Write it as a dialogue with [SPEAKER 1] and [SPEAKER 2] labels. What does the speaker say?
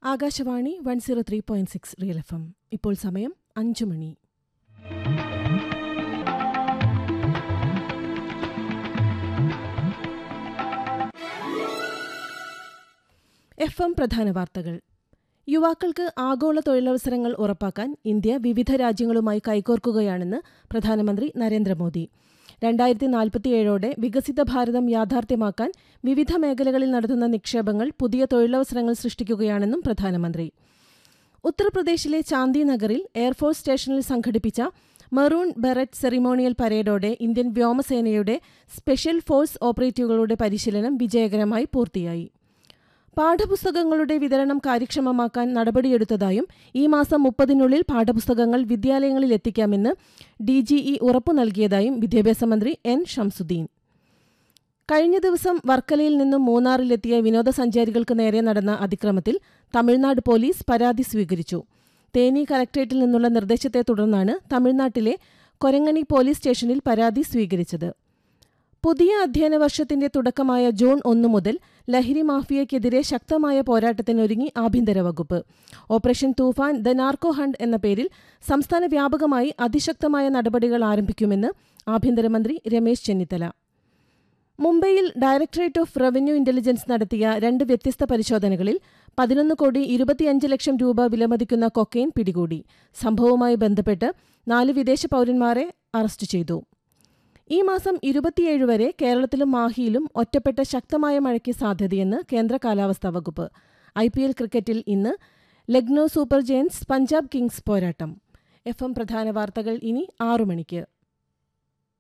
[SPEAKER 1] Akashvani one zero three point six real F M ഇപ്പോൾ സമയം അഞ്ചു മണി F M പ്രധാന വാർത്തകൾ യുവാക്കൾക്ക് ആഗോള തൊഴിലവസരങ്ങൾ ഉറപ്പാക്കാൻ ഇന്ത്യ വിവിധ രാജ്യങ്ങളുമായി കൈകോർക്കുകയാണെന്ന് പ്രധാനമന്ത്രി നരേന്ദ്രമോദി രണ്ടായിരത്തി നാൽപ്പത്തിയേഴോടെ വികസിത ഭാരതം യാഥാർത്ഥ്യമാക്കാൻ വിവിധ മേഖലകളിൽ നടത്തുന്ന നിക്ഷേപങ്ങൾ പുതിയ തൊഴിലവസരങ്ങൾ സൃഷ്ടിക്കുകയാണെന്നും പ്രധാനമന്ത്രി ഉത്തർപ്രദേശിലെ ചാന്ദിനഗറിൽ എയർഫോഴ്സ് സ്റ്റേഷനിൽ സംഘടിപ്പിച്ച മെറൂൺ ബെററ്റ് സെറിമോണിയൽ പരേഡോടെ ഇന്ത്യൻ വ്യോമസേനയുടെ സ്പെഷ്യൽ ഫോഴ്സ് ഓപ്പറേറ്റീവുകളുടെ പരിശീലനം വിജയകരമായി പൂർത്തിയായി പാഠപുസ്തകങ്ങളുടെ വിതരണം കാര്യക്ഷമമാക്കാൻ നടപടിയെടുത്തതായും ഈ മാസം മുപ്പതിനുള്ളിൽ പാഠപുസ്തകങ്ങൾ വിദ്യാലയങ്ങളിൽ എത്തിക്കാമെന്ന് ഡിജിഇ ഉറപ്പു നൽകിയതായും വിദ്യാഭ്യാസ മന്ത്രി എൻ ഷംസുദ്ദീൻ കഴിഞ്ഞ ദിവസം വർക്കലയിൽ നിന്നും മൂന്നാറിലെത്തിയ വിനോദസഞ്ചാരികൾക്ക് നേരെ നടന്ന അതിക്രമത്തിൽ തമിഴ്നാട് പോലീസ് പരാതി സ്വീകരിച്ചു തേനി കലക്ട്രേറ്റിൽ നിന്നുള്ള നിർദ്ദേശത്തെ തുടർന്നാണ് തമിഴ്നാട്ടിലെ കൊരങ്ങണി പോലീസ് സ്റ്റേഷനിൽ പരാതി സ്വീകരിച്ചത് പുതിയ അധ്യയന വർഷത്തിന്റെ തുടക്കമായ ജൂൺ ഒന്നു മുതൽ ലഹരി മാഫിയയ്ക്കെതിരെ ശക്തമായ പോരാട്ടത്തിനൊരുങ്ങി ആഭ്യന്തര വകുപ്പ് operation Toofan the narco hunt എന്ന പേരിൽ സംസ്ഥാന വ്യാപകമായി അതിശക്തമായ നടപടികൾ ആരംഭിക്കുമെന്ന് ആഭ്യന്തരമന്ത്രി രമേശ് ചെന്നിത്തല മുംബൈയിൽ ഡയറക്ടറേറ്റ് ഓഫ് റവന്യൂ ഇന്റലിജൻസ് നടത്തിയ രണ്ട് വ്യത്യസ്ത പരിശോധനകളിൽ പതിനൊന്ന് കോടി ഇരുപത്തിയഞ്ച് ലക്ഷം രൂപ വിലമതിക്കുന്ന കൊക്കെയിൻ പിടികൂടി സംഭവവുമായി ബന്ധപ്പെട്ട് നാല് വിദേശ പൌരന്മാരെ അറസ്റ്റ് ചെയ്തു ഈ മാസം ഇരുപത്തിയേഴ് വരെ കേരളത്തിലും മാഹിയിലും ഒറ്റപ്പെട്ട ശക്തമായ മഴയ്ക്ക് സാധ്യതയെന്ന് കേന്ദ്ര കാലാവസ്ഥാ വകുപ്പ് ഐ പി എൽ ക്രിക്കറ്റിൽ ഇന്ന് Lucknow super giants Punjab kings പോരാട്ടം എഫ് എം പ്രധാന വാർത്തകൾ ഇനി ആറു മണിക്ക്